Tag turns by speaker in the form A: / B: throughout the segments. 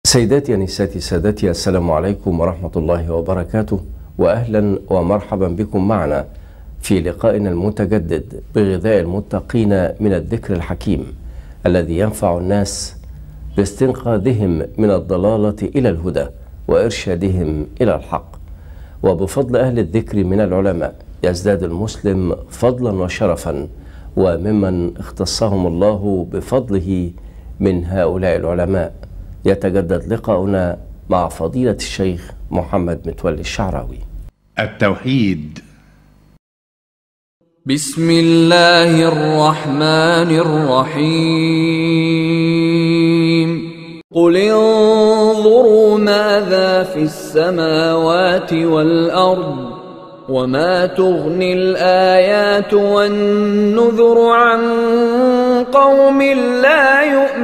A: سيداتي أنساتي سادتي السلام عليكم ورحمة الله وبركاته وأهلا ومرحبا بكم معنا في لقائنا المتجدد بغذاء المتقين من الذكر الحكيم الذي ينفع الناس باستنقاذهم من الضلالة إلى الهدى وإرشادهم إلى الحق وبفضل أهل الذكر من العلماء يزداد المسلم فضلا وشرفا وممن اختصهم الله بفضله من هؤلاء العلماء يتجدد لقاؤنا مع فضيلة الشيخ محمد متولي الشعراوي
B: التوحيد
C: بسم الله الرحمن الرحيم قل انظروا ماذا في السماوات والارض وما تغني الايات والنذر عن قوم لا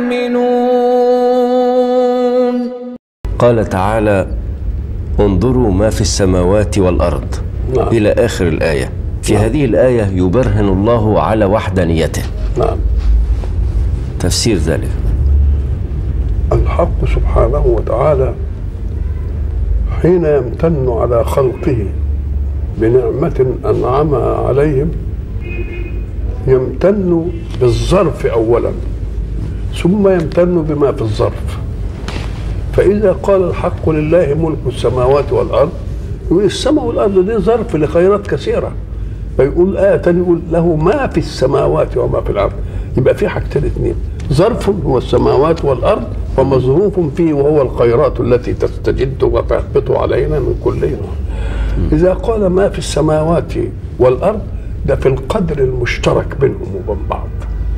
C: يؤمنون
A: قال تعالى انظروا ما في السماوات والأرض
D: نعم.
A: إلى آخر الآية في هذه الآية يبرهن الله على وحدانيته
D: نعم
A: تفسير ذلك
D: الحق سبحانه وتعالى حين يمتن على خلقه بنعمة أنعمها عليهم يمتن بالظرف أولا ثم يمتن بما في الظرف فإذا قال الحق لله ملك السماوات والأرض يقول السماء والأرض دي ظرف لخيرات كثيرة فيقول آية تانية يقول له ما في السماوات وما في الأرض يبقى في حاجتين اثنين ظرف هو السماوات والأرض ومظروف فيه وهو الخيرات التي تستجد وتهبط علينا من كل نوع إذا قال ما في السماوات والأرض ده في القدر المشترك بينهم وبين بعض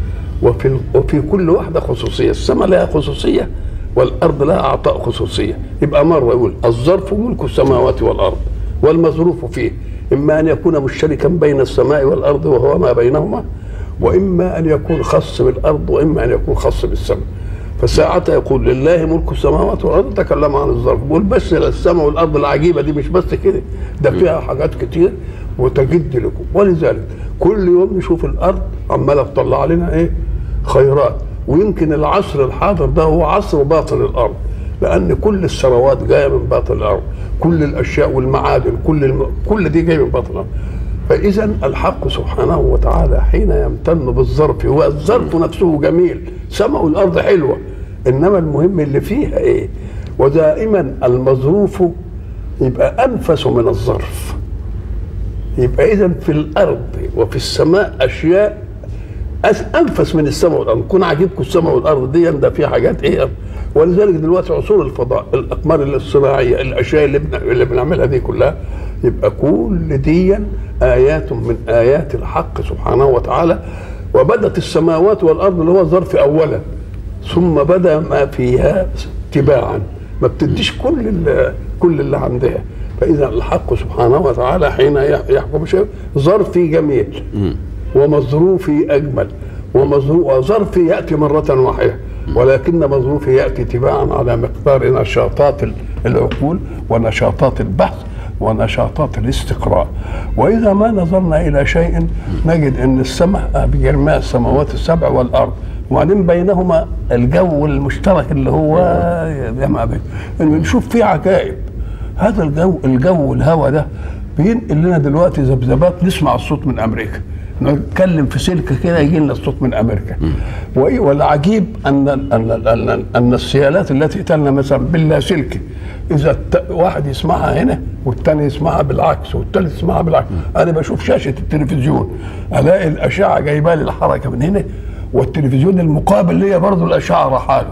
D: وفي وفي كل واحده خصوصيه السماء لها خصوصيه والارض لها اعطاء خصوصيه يبقى مره يقول الظرف ملك السماوات والارض والمظروف فيه اما ان يكون مشتركا بين السماء والارض وهو ما بينهما واما ان يكون خاص بالارض واما ان يكون خاص بالسماء فساعتها يقول لله ملك السماوات والارض تكلم عن الظرف بيقول بس السماء والارض العجيبه دي مش بس كده ده فيها حاجات كتير وتجد لكم ولذلك كل يوم نشوف الارض عماله تطلع لنا ايه خيرات ويمكن العصر الحاضر ده هو عصر باطن الارض لان كل الثروات جايه من باطن الارض كل الاشياء والمعادن كل الم... كل دي جايه من باطن الارض فاذا الحق سبحانه وتعالى حين يمتن بالظرف هو الظرف نفسه جميل سماء الارض حلوه انما المهم اللي فيها ايه ودائما المظروف يبقى انفس من الظرف يبقى اذا في الارض وفي السماء اشياء أس- انفس من السماء والارض كون عاجبكم السماء والارض دي ده في حاجات ايه ولذلك دلوقتي عصور الفضاء الاقمار الصناعيه الاشياء اللي, بن... اللي بنعملها دي كلها يبقى كل دي ايات من ايات الحق سبحانه وتعالى وبدت السماوات والارض اللي هو الظرف اولا ثم بدا ما فيها تباعا ما بتديش كل اللي كل اللي عندها فاذا الحق سبحانه وتعالى حين يحكم شيء ظرفي جميل ومظروفي اجمل ومظروف وظرفي ياتي مره واحده ولكن مظروفي ياتي تباعا على مقدار نشاطات العقول ونشاطات البحث ونشاطات الاستقراء واذا ما نظرنا الى شيء نجد ان السماء بجميع السماوات السبع والارض وبعدين بينهما الجو المشترك اللي هو جمع بين نشوف فيه عجائب هذا الجو الجو الهواء ده بينقل لنا دلوقتي ذبذبات نسمع الصوت من امريكا نتكلم في سلك كده يجي لنا الصوت من امريكا وايه والعجيب ان ان ان, أن السيالات التي تلنا مثلا باللاسلكي اذا الت... واحد يسمعها هنا والثاني يسمعها بالعكس والثالث يسمعها بالعكس انا بشوف شاشه التلفزيون الاقي الاشعه جايبه لي الحركه من هنا والتلفزيون المقابل ليا برضه الاشعه راحاله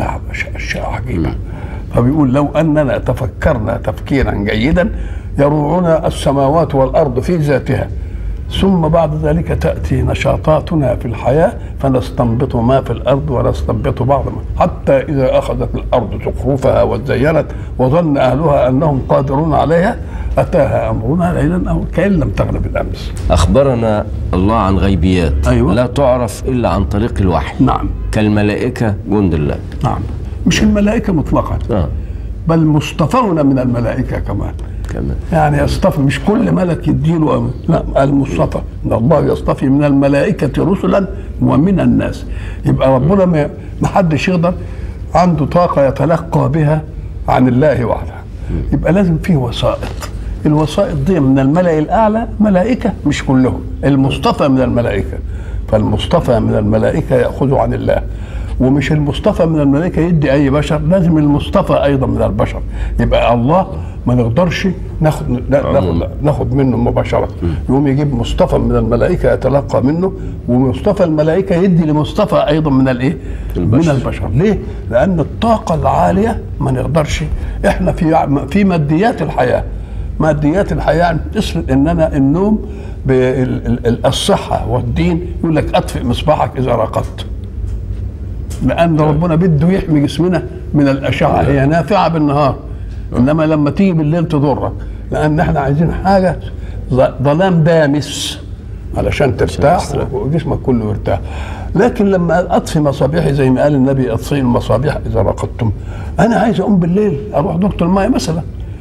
D: اشعه عجيبه فبيقول لو اننا تفكرنا تفكيرا جيدا يروعنا السماوات والارض في ذاتها ثم بعد ذلك تأتي نشاطاتنا في الحياة فنستنبط ما في الأرض ونستنبط بعض ما حتى إذا أخذت الأرض زخرفها وزينت وظن أهلها أنهم قادرون عليها أتاها أمرنا ليلا أو كأن لم تغلب الأمس
A: أخبرنا الله عن غيبيات
D: أيوة.
A: لا تعرف إلا عن طريق الوحي
D: نعم
A: كالملائكة جند الله
D: نعم مش الملائكة مطلقا
A: آه.
D: بل مصطفون من الملائكة كمان
A: كمان
D: يعني يصطفي مش كل ملك يديله أمر لا المصطفى ان الله يصطفي من الملائكه رسلا ومن الناس يبقى ربنا ما ما حدش يقدر عنده طاقة يتلقى بها عن الله وحده يبقى لازم فيه وسائط الوسائط دي من الملأ الأعلى ملائكة مش كلهم المصطفى من الملائكة فالمصطفى من الملائكة يأخذ عن الله ومش المصطفى من الملائكة يدي أي بشر لازم المصطفى أيضا من البشر يبقى الله ما نقدرش ناخد ناخد, ناخد منه مباشرة يقوم يجيب مصطفى من الملائكة يتلقى منه ومصطفى الملائكة يدي لمصطفى أيضا من الإيه؟
A: البشر.
D: من البشر ليه؟ لأن الطاقة العالية ما نقدرش إحنا في في ماديات الحياة ماديات الحياة يعني تفرض إننا النوم بالصحة والدين يقول لك أطفئ مصباحك إذا رقدت لأن ربنا بده يحمي جسمنا من الأشعة هي نافعة بالنهار إنما لما تيجي بالليل تضرك لأن إحنا عايزين حاجة ظ- ظلام دامس علشان ترتاح
A: تستريح.
D: وجسمك كله يرتاح لكن لما اطفي مصابيحي زي ما قال النبي اطفئوا المصابيح اذا رقدتم انا عايز اقوم بالليل اروح دورة الماء مثلا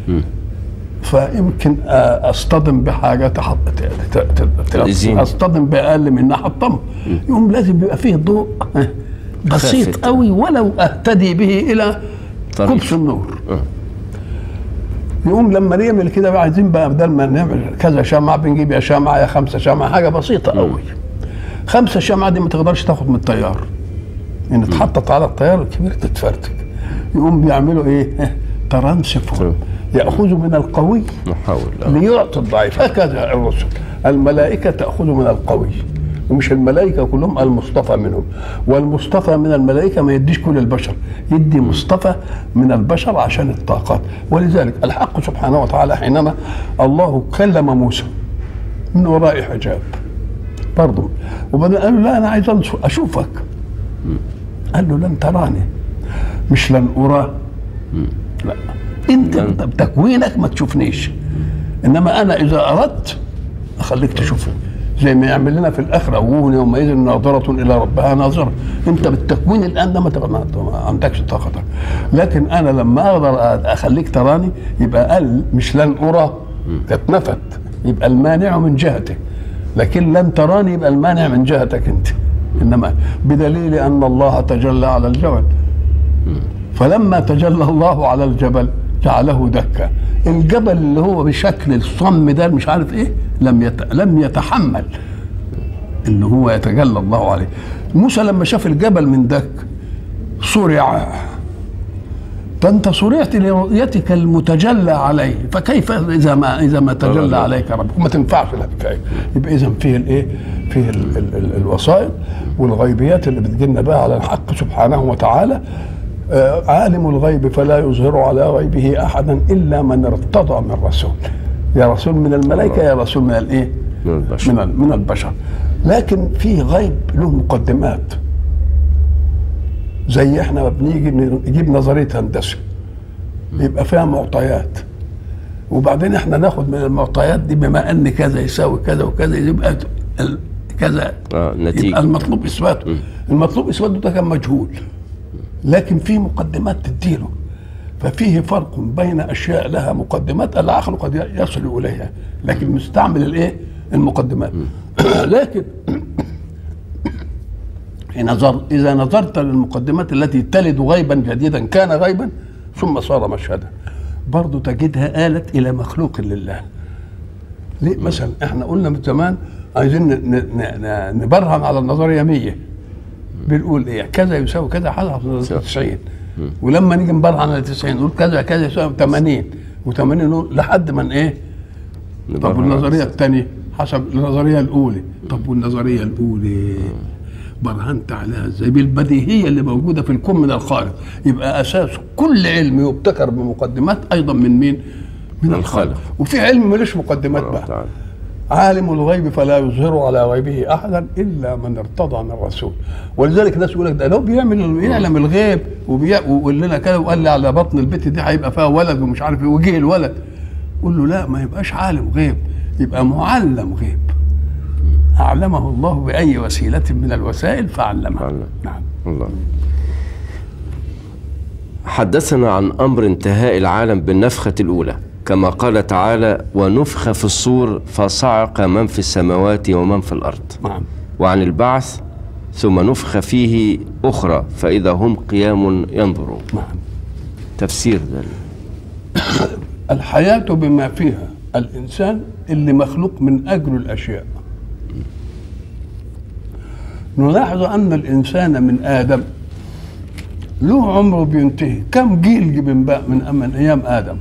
D: فيمكن آه، اصطدم بحاجه تحط ت- ت- ت-
A: تأذيني.
D: اصطدم باقل من انها حطمه يقوم لازم يبقى فيه ضوء آه، بسيط
A: خافت.
D: قوي ولو اهتدي به الى
A: طريق.
D: قبس النور
A: آه.
D: يقوم لما نعمل كده بقى عايزين بقى بدل ما نعمل كذا شمعة بنجيب يا شمعة يا خمسة شمعة حاجة بسيطة قوي خمسة شمعة دي ما تقدرش تاخد من الطيار ان اتحطت على الطيار الكبير تتفرتك يقوم بيعملوا ايه ترانسفور يأخذوا من القوي
A: نحاول آه.
D: ليعطي الضعيف هكذا الرسل الملائكة تأخذ من القوي ومش الملائكة كلهم المصطفى منهم والمصطفى من الملائكة ما يديش كل البشر يدي مصطفى من البشر عشان الطاقات ولذلك الحق سبحانه وتعالى حينما الله كلم موسى من وراء حجاب برضه وبعدين قال له لا أنا عايز أنص- أشوفك قال له لن تراني مش لن أراه لا انت
A: لن-
D: بتكوينك ما تشوفنيش انما انا اذا اردت اخليك تشوفني زي ما يعمل لنا في الاخره وجوه يومئذ ناظره الى ربها ناظره انت بالتكوين الان ده ما تغ- ما ما عندكش طاقه لكن انا لما اقدر اخليك تراني يبقى قال مش لن ارى كانت نفت يبقى المانع من جهتك لكن لن تراني يبقى المانع من جهتك انت انما بدليل ان الله تجلى على الجبل فلما تجلى الله على الجبل جعله دكا الجبل اللي هو بشكل الصم ده مش عارف ايه لم يت... لم يتحمل ان هو يتجلى الله عليه موسى لما شاف الجبل من دك صرع فانت صرعت لرؤيتك المتجلى عليه فكيف اذا ما اذا ما تجلى عليك ربك ما تنفعش الحكايه يبقى اذا فيه الايه فيه ال ال ال الوسائط والغيبيات اللي بتجينا بها على الحق سبحانه وتعالى آه، عالم الغيب فلا يظهر على غيبه احدا الا من ارتضى من رسول يا رسول من الملائكه يا رسول من الايه
A: من البشر.
D: من ال- من البشر لكن في غيب له مقدمات زي احنا ما بنيجي نجيب نظريه هندسه يبقى فيها معطيات وبعدين احنا ناخد من المعطيات دي بما ان كذا يساوي كذا وكذا يبقى ال- كذا
A: آه،
D: يبقى
A: نتيجة
D: المطلوب اثباته المطلوب اثباته ده كان مجهول لكن في مقدمات تديله ففيه فرق بين اشياء لها مقدمات العقل قد يصل اليها لكن مستعمل الايه المقدمات لكن نظر اذا نظرت للمقدمات التي تلد غيبا جديدا كان غيبا ثم صار مشهدا برضه تجدها آلت إلى مخلوق لله ليه مثلا احنا قلنا من زمان عايزين ن- ن- ن- نبرهن على النظريه 100 بنقول ايه كذا يساوي كذا حصل 90 ولما نيجي نبرهن على 90 نقول كذا كذا يساوي 80 و80 نقول لحد ما ايه طب
A: نبرهن
D: والنظريه
A: على-
D: الثانيه حسب النظريه الاولى طب والنظريه الاولى برهنت عليها ازاي بالبديهيه اللي موجوده في الكون من الخالق يبقى اساس كل علم يبتكر بمقدمات ايضا من مين؟ من الخالق
A: الخالق.
D: وفي علم ملوش مقدمات
A: سبحانه
D: بقى
A: وتعالى.
D: عالم الغيب فلا يظهر على غيبه احدا الا من ارتضى من الرسول ولذلك الناس يقول لك ده لو بيعمل يعلم الغيب وبي- ويقول لنا كده وقال لي على بطن البيت دي هيبقى فيها ولد ومش عارف ايه وجه الولد قول له لا ما يبقاش عالم غيب يبقى معلم غيب اعلمه الله باي وسيله من الوسائل فعلمه
A: فعلم.
D: نعم
A: الله حدثنا عن امر انتهاء العالم بالنفخه الاولى كما قال تعالى ونفخ في الصور فصعق من في السماوات ومن في الارض
D: نعم
A: وعن البعث ثم نفخ فيه أخرى فإذا هم قيام ينظرون
D: نعم
A: تفسير ده
D: الحياة بما فيها الإنسان اللي مخلوق من أجل الأشياء نلاحظ أن الإنسان من آدم له عمره بينتهي كم جيل من بقى من من أيام آدم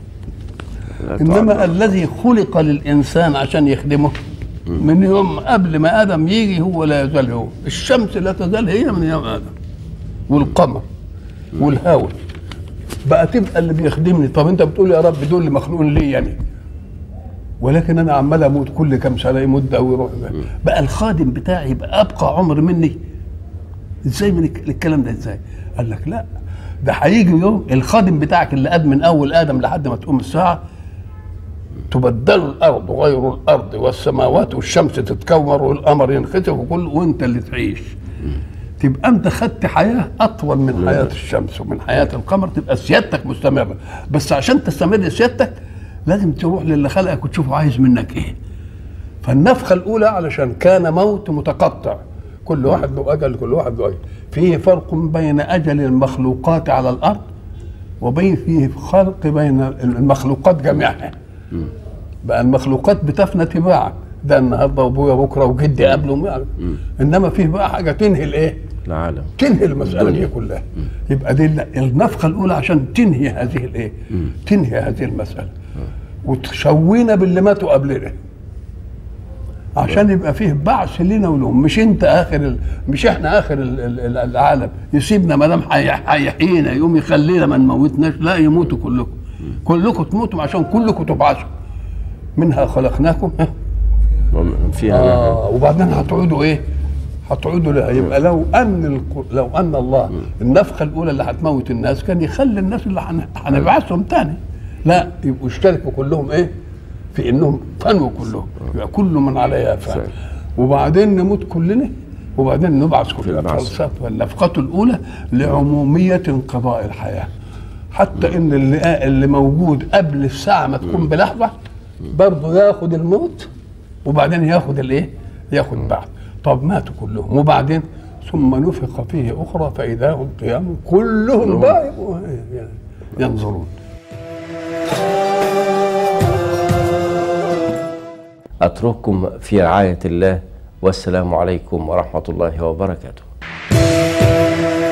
D: إنما الذي خلق للإنسان عشان يخدمه من يوم قبل ما آدم يجي هو لا يزال هو الشمس لا تزال هي من يوم آدم والقمر والهواء بقى تبقى اللي بيخدمني طب انت بتقول يا رب دول اللي مخلوقين ليه يعني ولكن انا عمال اموت كل كام سنه يمد او يروح بقى الخادم بتاعي يبقى ابقى عمر مني ازاي من الك- الكلام ده ازاي قال لك لا ده هيجي يوم الخادم بتاعك اللي قاد من اول ادم لحد ما تقوم الساعه تبدل الارض غير الارض والسماوات والشمس تتكور والقمر ينخسف وكل وانت اللي تعيش تبقى انت خدت حياه اطول من حياه الشمس ومن حياه القمر تبقى سيادتك مستمره بس عشان تستمر سيادتك لازم تروح للي خلقك وتشوفه عايز منك ايه فالنفخه الاولى علشان كان موت متقطع كل واحد له اجل كل واحد له اجل فيه فرق بين اجل المخلوقات على الارض وبين فيه فرق بين المخلوقات جميعها بقى المخلوقات بتفنى تباعا ده النهارده وابويا بكره وجدي قبله يعني. انما فيه بقى حاجه تنهي الايه؟
A: العالم
D: تنهي المساله
A: الدنيا.
D: دي كلها يبقى دي ال- النفخه الاولى عشان تنهي هذه الايه؟ تنهي هذه المساله وتشوينا باللي ماتوا قبلنا عشان يبقى فيه بعث لنا ولهم مش انت اخر ال... مش احنا اخر ال... ال... ال- العالم يسيبنا ما دام هي- هيحيينا يوم يخلينا ما نموتناش لا يموتوا كلكم كلكم تموتوا عشان كلكم تبعثوا منها خلقناكم ها؟
A: ومن فيها
D: آه وبعدين هتعودوا ايه؟ هتعودوا لها يبقى لو ان الق- لو ان الله النفخه الاولى اللي هتموت الناس كان يخلي الناس اللي هن- هنبعثهم تاني لا يبقوا اشتركوا كلهم ايه؟ في انهم فنوا كلهم يبقى كل من عليها فان
A: صحيح.
D: وبعدين نموت كلنا وبعدين نبعث كلنا
A: البعث.
D: فلسفة النفقة الأولى لعمومية انقضاء الحياة حتى إن اللي اللي موجود قبل الساعة ما تكون بلحظة برضه ياخد الموت وبعدين ياخد الايه؟ ياخد بعد طب ماتوا كلهم وبعدين ثم نفخ فيه أخرى فإذا هم قيام كلهم بقى يبقوا ينظرون
A: أترككم في رعاية الله والسلام عليكم ورحمة الله وبركاته